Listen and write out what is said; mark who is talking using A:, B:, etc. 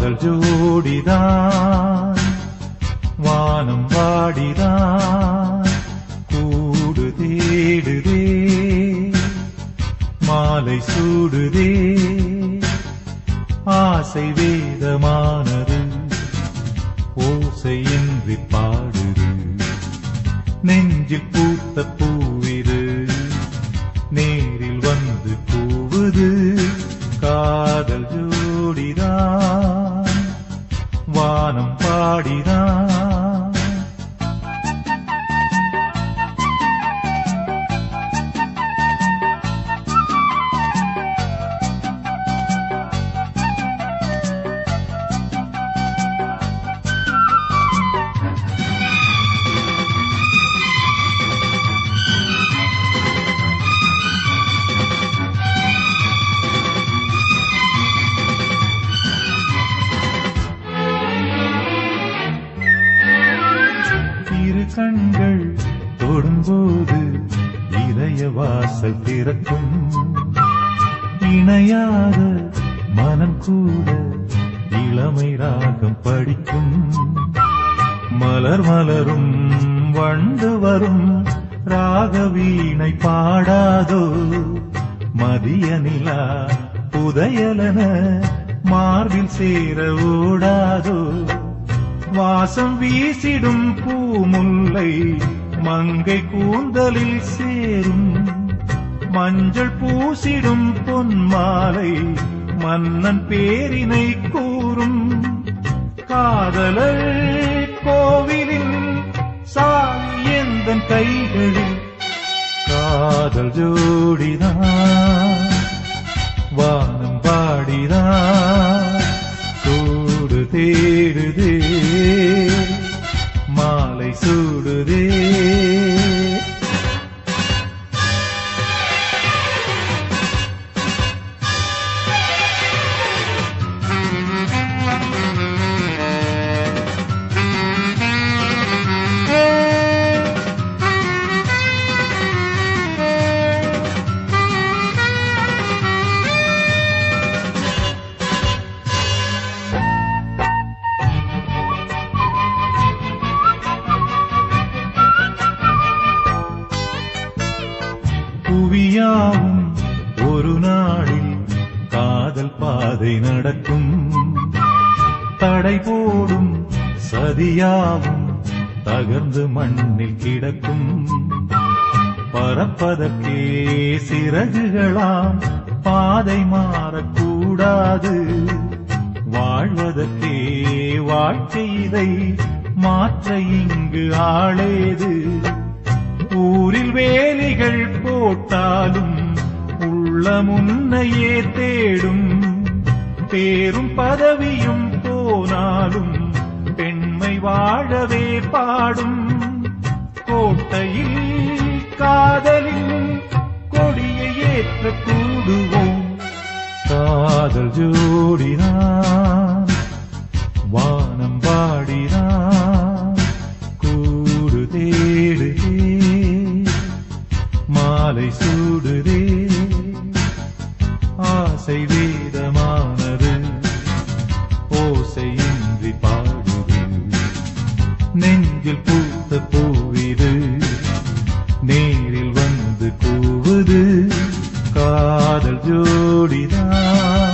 A: காதல் ஜோடிதான் வானம் வாடிதான் கூடு தேடுதே மாலை சூடுதே ஆசை வேதமானது ஓசையின்றி பாடுது நெஞ்சில் பூத்த பூவிது நேரில் வந்து கூவுது காதல் ஜோடிதான் வானம் பாடிதான் இரு கண்கள் தொடும்போது இதய வாசல் திறக்கும் இணையாத மனம் கூட இளமை ராகம் படிக்கும் மலர் மலரும் வண்டு வரும் ராக வீணை பாடாதோ மதிய நிலா புதையலன மார்பில் சேர ஓடாதோ வாசம் வீசிடும் பூமுல்லை மங்கை கூந்தலில் சேரும் மஞ்சள் பூசிடும் பொன்மாலை மன்னன் பேரினை கூறும் காதலர் கோவிலின் சாமி எந்தன் கைகளில் காதல் ஜோடிதான் வானம் பாடிதான் கூடு தேடுதே மாலை சூடுதே புவியாவும் ஒரு நாளில் காதல் பாதை நடக்கும் தடை போடும் சதியாவும் தகர்ந்து மண்ணில் கிடக்கும் பறப்பதற்கே சிறகுகளாம் பாதை மாறக்கூடாது வாழ்வதற்கே வாழ்க்கை இதை மாற்ற இங்கு ஆளேது ஊரில் வேலிகள் போட்டாலும் உள்ள முன்னையே தேடும் பேரும் பதவியும் போனாலும் பெண்மை வாழவே பாடும் கோட்டையில் காதலின் கொடியை ஏற்ற கூடுவோம் காதல் ஜோடினான் வானம் பாடினான் கூடு தேடுதே மாலை சூடுதே ஆசை வேதமானது ஓசையின்றி பாடுது நெஞ்சில் பூத்த பூவிது நேரில் வந்து கூவுது காதல் ஜோடிதான்